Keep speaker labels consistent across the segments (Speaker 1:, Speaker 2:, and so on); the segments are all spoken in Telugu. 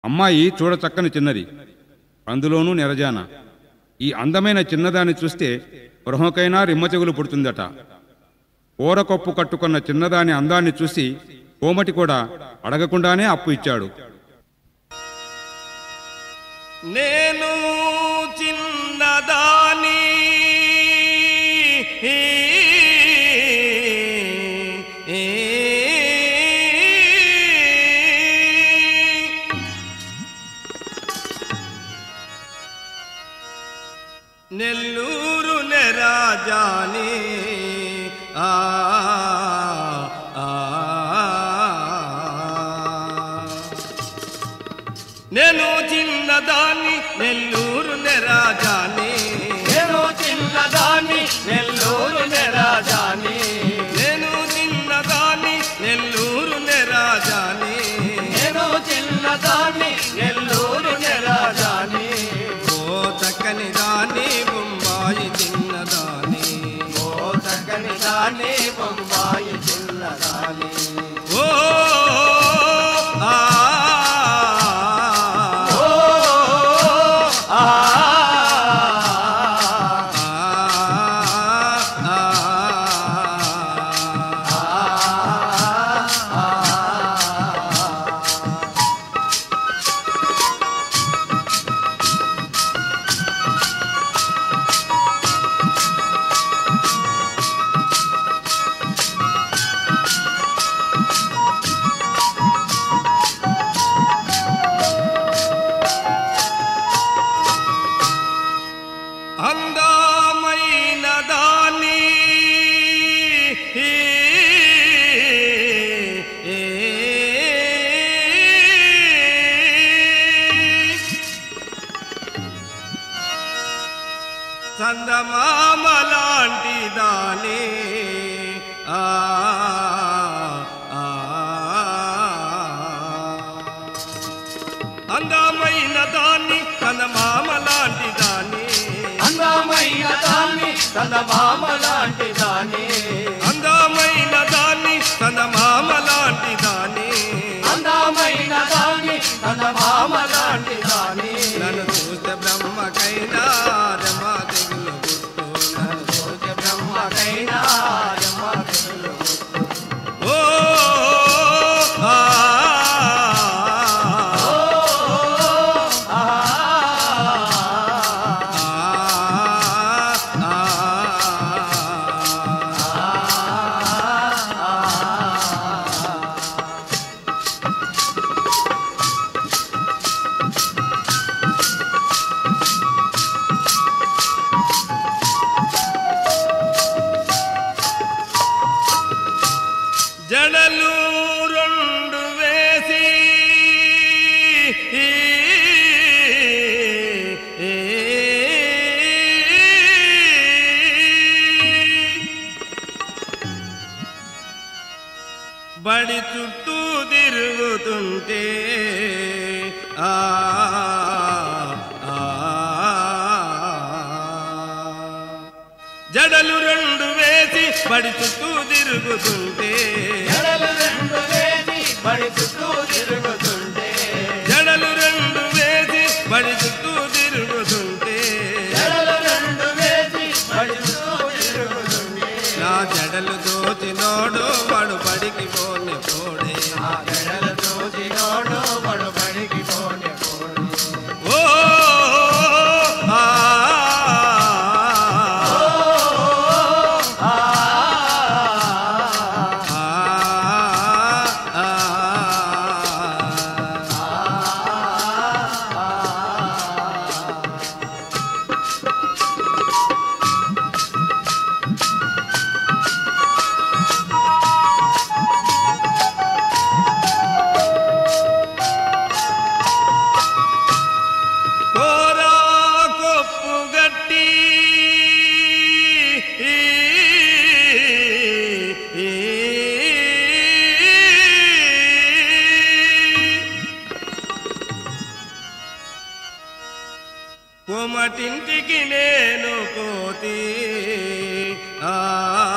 Speaker 1: అమ్మాయి చూడచక్కని చిన్నది అందులోనూ నెరజాన ఈ అందమైన చిన్నదాన్ని చూస్తే గృహకైనా రిమ్మచెగులు పుడుతుందట కూరకొప్పు కట్టుకున్న చిన్నదాని అందాన్ని చూసి కోమటి కూడా అడగకుండానే అప్పు ఇచ్చాడు
Speaker 2: నేను చిన్నదాని నెల్లూరు నెరాజాని ఆ ఆ, నేను చిన్నదాన్ని నెల్లూరు నెరాజాని
Speaker 3: నేను చిన్నదాన్ని నెల్లూరు నెరాజాని
Speaker 2: నేను చిన్నదాన్ని నెల్లూరు నెరాజాని
Speaker 3: నేను చిన్నదాన్ని నెల్లూరు నెరాజాని
Speaker 2: ఓ చక్కని దాని బొంబాయి చిన్నదాని
Speaker 3: ఓ చక్కని దాన్ని బొంబాయి చిన్నదాని
Speaker 2: ఓ ఆ
Speaker 3: ఓ ఆ
Speaker 2: అందమైన దాని చందమామ లాంటి దాని ఆ ఆ, అందమైన దాన్ని చందమామ లాంటి దాన్ని
Speaker 3: అందమైన దాన్ని తన మామ లాంటి దాని
Speaker 2: అందమైన దాన్ని తన మామ లాంటి దాన్ని
Speaker 3: అందమైన దాన్ని తన మామ లాంటి దాని
Speaker 2: నన్ను చూస్తే బ్రహ్మకైనా రమ తెగులు గుర్తు నన్ను
Speaker 3: సూర్య బ్రహ్మకైనా యమ తెగులు
Speaker 2: ఓ ఆ,
Speaker 3: ఆ
Speaker 2: ఆ, జడలు రెండు వేసి బడి చుట్టూ తిరుగుతుంటే ఆ ఆ, జడలు రెండు వేసి బడి చుట్టూ తిరుగుతుంటే
Speaker 3: ఎడలు రెండు వేసి బడి చుట్టూ తిరుగుతుంటే
Speaker 2: జడలు రెండు వేసి బడి చుట్టూ తిరుగుతుంటే
Speaker 3: ఎడలు రెండు వేసి బడి చుట్టూ తిరుగుతుంటే
Speaker 2: నా జడలు దోచినోడు వాడు బడికి పోని పోడే
Speaker 3: ఆ ఎడలు చూసినోడు బడు బడికి పోనే పోనే
Speaker 2: ఓ ఆ,
Speaker 3: ఆ
Speaker 2: ఆ, ఆ, కోరా కొప్పు గట్టి కోమటింటికి నేను పోతే ఆ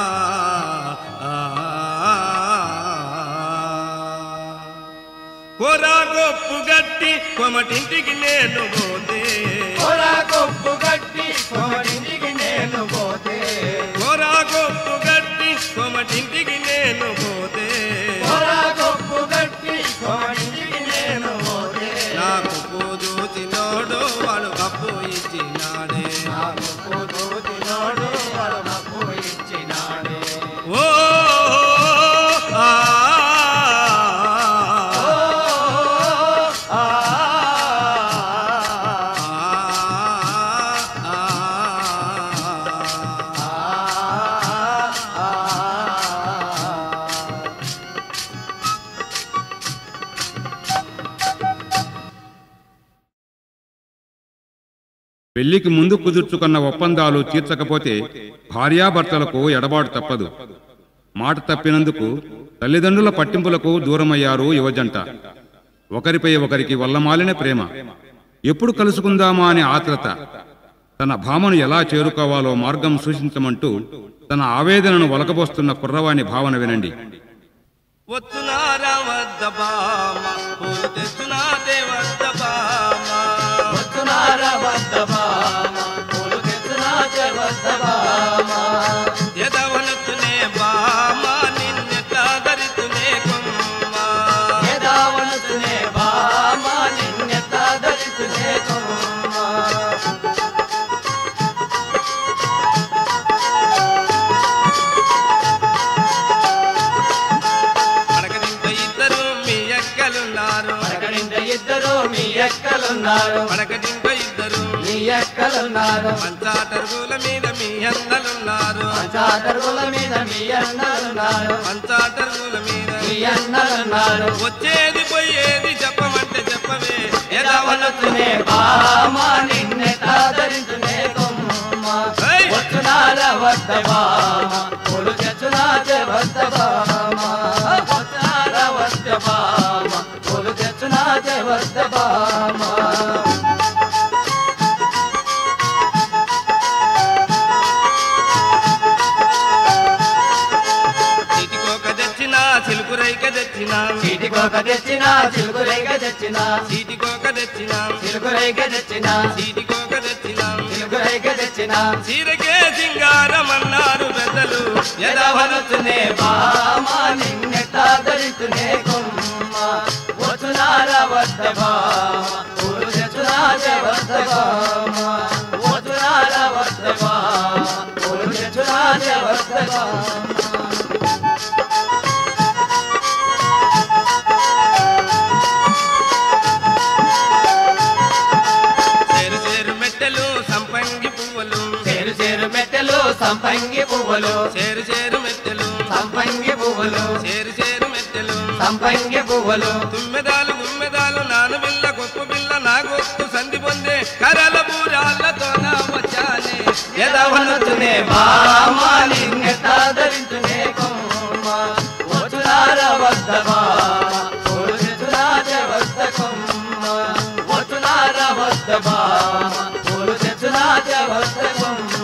Speaker 2: ఆ, కోరా గొప్పు గట్టి కొమటింటికి నేను పోతే
Speaker 3: కొరా కొప్పు గట్టి కోటింటికి నేను పోతే
Speaker 2: కోరా గొప్పు గట్టి కొమటింటికి నేను పోతే
Speaker 3: కొరా కొప్పు గట్టి కోటింటికి నేను పోతే
Speaker 2: నాకు పూజూచినోడు వాడు కప్పు ఇచ్చినాడే
Speaker 3: నాకు పూజోతినోడు వాడు నాకు ఇచ్చినాడే
Speaker 2: ఓ ఆ,
Speaker 3: ఆ,
Speaker 2: ఆ, ఆ,
Speaker 3: ఆ, ఆ.
Speaker 1: పెళ్లికి ముందు కుదుర్చుకున్న ఒప్పందాలు తీర్చకపోతే భార్యాభర్తలకు ఎడబాటు తప్పదు మాట తప్పినందుకు తల్లిదండ్రుల పట్టింపులకు దూరమయ్యారు యువజంట ఒకరిపై ఒకరికి వల్లమాలిన ప్రేమ ఎప్పుడు కలుసుకుందామా అని ఆత్రత తన భామను ఎలా చేరుకోవాలో మార్గం సూచించమంటూ తన ఆవేదనను ఒలకబోస్తున్న కుర్రవాని భావన వినండి
Speaker 2: వచ్చునారా వద్ద బామ పూలు తెచ్చునాదే వద్ద బామ
Speaker 3: వస్తున్నార వద్ద బామ, పూలు తెచ్చునాచే వద్ద బామ.
Speaker 2: ఎదవనతునే బామ నిన్నెట్లా ధరితునే కొమ్మ
Speaker 3: యదావనసునే బామ, నిన్నెత్త ధరిసునే కొమ్మ.
Speaker 2: పడకనింత ఇద్దరు మీ ఎక్కలున్నారు
Speaker 3: పడకనింట ఇద్దరు మీ ఎక్కలున్నారు
Speaker 2: పడకనింత ఇద్దరు
Speaker 3: మీ ఎక్కలున్నారు
Speaker 2: పంచాటరుగుల మీద మీ అన్నలున్నారు
Speaker 3: పంచాటరుగుల మీద మీ అన్నలున్నారు
Speaker 2: పంచాటరుగుల మీద
Speaker 3: మీ అన్నలున్నారు
Speaker 2: వచ్చేది పోయేది చెప్పమంటే చెప్పవే
Speaker 3: యదావనసునే
Speaker 2: ఎదవనతునే
Speaker 3: బామ, నిన్నెత్త ధరించునే కొమ్మ.
Speaker 2: ఏయ్!
Speaker 3: వచ్చునార వద్ద బామ, పూలు తెచ్చునాచే వద్ద బామ. వచ్చునార వద్ద బామ, పూలు తెచ్చునాచే వద్ద బామ.
Speaker 2: చీటికోక తెచ్చిన చిలుకు రైక తెచ్చిన
Speaker 3: చీటికొక తెచ్చిన చిలుకురేగ తెచ్చిన
Speaker 2: చీటికోక తెచ్చిన
Speaker 3: చిలుకురేగ తెచ్చిన
Speaker 2: చీటికోక తెచ్చిన
Speaker 3: చిలుకురేగ తెచ్చిన
Speaker 2: చీరకే సింగారమన్నారు పెద్దలు
Speaker 3: యదవనసునే
Speaker 2: ఎదవనతునే
Speaker 3: బామ నిన్నెట్ట ధరించునే కొమ్మ వచ్చునార వద్ద బామ పూలు తెచ్చునాచే వద్ద బామ వచ్చునార వద్ద బామ పూలు తెచ్చునాచే వద్ద బామ
Speaker 2: చేరు చేరు మెట్టెలు సంపంగి పువ్వులు
Speaker 3: చేరు చేరు మెట్టెలు సంపంగి పువ్వులు
Speaker 2: చేరు చేరు మెట్టెలు
Speaker 3: సంపంగి పువ్వులు
Speaker 2: చేరు చేరు మెట్టెలు
Speaker 3: సంపంగి పువ్వులు
Speaker 2: తుమ్మెదాలు గుమ్మెదాలు నాను బిల్ల గొప్ప బిల్ల నా గొప్ప సంధి పొందే కరల బూరాలతో నా వచ్చానే
Speaker 3: యదవనతునే బామ నిన్నెట్ట ధరించునే కొమ్మ వచ్చునార వద్ద బామ పూలు తెచ్చునాచే వద్ద కొమ్మ వచ్చునార వద్ద బామ పూలు తెచ్చునాచే వద్ద కొమ్మ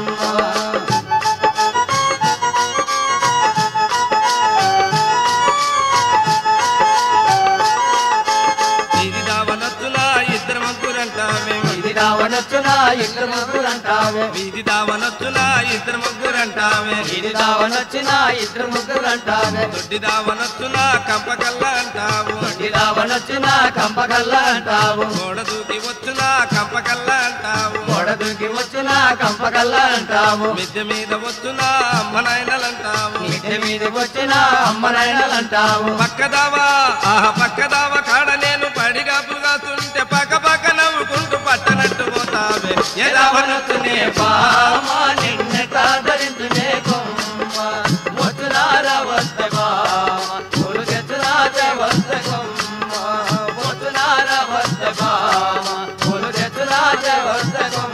Speaker 2: ఇది దావనొచ్చునా ఇద్దరు ముగ్గురంటామే
Speaker 3: ఇది రావనొచ్చునా ఇద్దరు ముగ్గురంటావే
Speaker 2: వీధి దావనొచ్చునా ఇద్దరు ముగ్గురంటామే
Speaker 3: ఇది రావనొచ్చునా ఇద్దరు ముగ్గురంటావే
Speaker 2: దొడ్డి దావనొచ్చునా కంపకల్లా అంటావు
Speaker 3: ఇది రావనొచ్చునా కంపకల్లా అంటావు
Speaker 2: గోడ దూకి వచ్చునా కంపకల్లా అంటావు
Speaker 3: గోడ దూకి వచ్చినా కంపకల్లా అంటావు
Speaker 2: మిద్దె మీద వచ్చునా అమ్మ నాయనలంటావు
Speaker 3: మిద్దె మీదకి వచ్చినా అమ్మనైనలంటావు
Speaker 2: పక్కదావా ఆహా పక్కదావా కాడ నేను పడిగా పుగాతుంటే పక్క పక్క నవ్వుకుంటూ పట్టనట్టు పోతావే
Speaker 3: ఎదవనొచ్చునే
Speaker 2: ఎదవనొచ్చునే
Speaker 3: బామ నిన్నెట ధరించునే కొమ్మ వచ్చునార వద్ద బామ పూలు తెచ్చునాచే వద్ద కొమ్మ వచ్చునార వద్ద బామ పూలు తెచ్చునాచే వద్ద కొమ్మ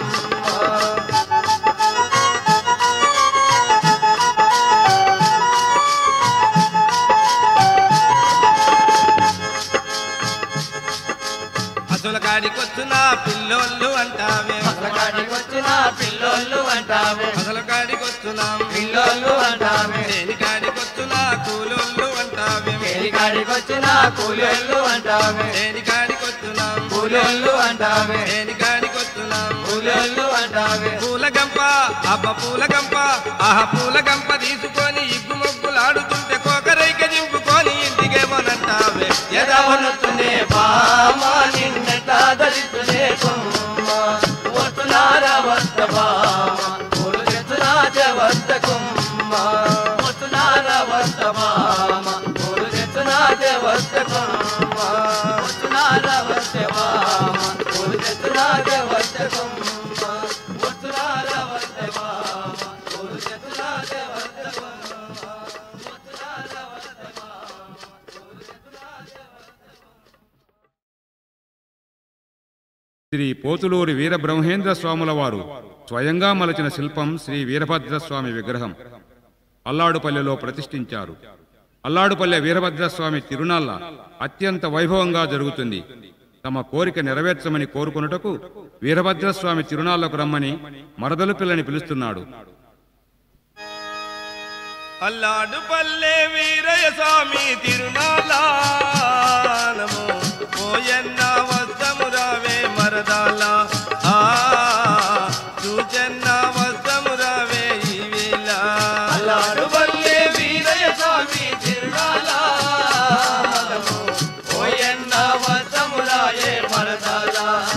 Speaker 2: పశువుల కాడికొచ్చునా పిల్లోళ్ళు అంటావే
Speaker 3: అసలకాడికొచ్చిన పిల్లోళ్ళు అంటావే
Speaker 2: పశువుల కాడికొచ్చునాం
Speaker 3: పిల్లోళ్ళు అంటావే
Speaker 2: దేని కాడికొచ్చునా కూలోళ్ళు అంటావే
Speaker 3: కేలికాడికొచ్చిన కూలోళ్ళు అంటావే
Speaker 2: దేని కాడికొచ్చునాం
Speaker 3: కూలోళ్ళు అంటావే
Speaker 2: దేని కాడికొచ్చునాం
Speaker 3: కూలోళ్ళు అంటావే
Speaker 2: పూల గంప అబ్బ పూల గంప ఆహ పూల గంప తీసుకొని ఇగ్గు మొగ్గులాడుతుంటే కోకరైక దింపుకొని ఇంటికేమోనంటావే
Speaker 3: ఎదవనుతునే బామ నిన్నెట దళితులే కొమ్మ వస్తున్నార వస్త బామ పూలు తెచ్చునాజ వస్త కొమ్మ వస్తున్నార వస్త బామ పూలు తెచ్చునాజ వస్త కొమ్మ వస్తున్నార వస్త బామ పూలు తెచ్చునాజ వస్త కొమ్మ వస్తున్నార వస్త బామ పూలు తెచ్చునాజ వస్త కొమ్మ వస్తున్నార వస్త బామ పూలు తెచ్చునాజ
Speaker 1: శ్రీ పోతులూరి వీరబ్రహ్మేంద్ర స్వాముల వారు స్వయంగా మలచిన శిల్పం శ్రీ వీరభద్రస్వామి విగ్రహం అల్లాడుపల్లెలో ప్రతిష్ఠించారు అల్లాడుపల్లె వీరభద్రస్వామి తిరునాళ్ళ అత్యంత వైభవంగా జరుగుతుంది తమ కోరిక నెరవేర్చమని కోరుకొనుటకు వీరభద్రస్వామి తిరునాళ్లకు రమ్మని మరదలు పిల్లని పిలుస్తున్నాడు
Speaker 2: అల్లాడు పల్లె వీరయ్య స్వామి తిరునాళము పోయన్న వస్తము రావే మరదాల ఆ సూచన్న వస్తము రావే ఈ వేళ
Speaker 3: అల్లాడు వల్లే వీరయ్య స్వామి తిరునాళము ఓయన్న వసములాయే మరదాల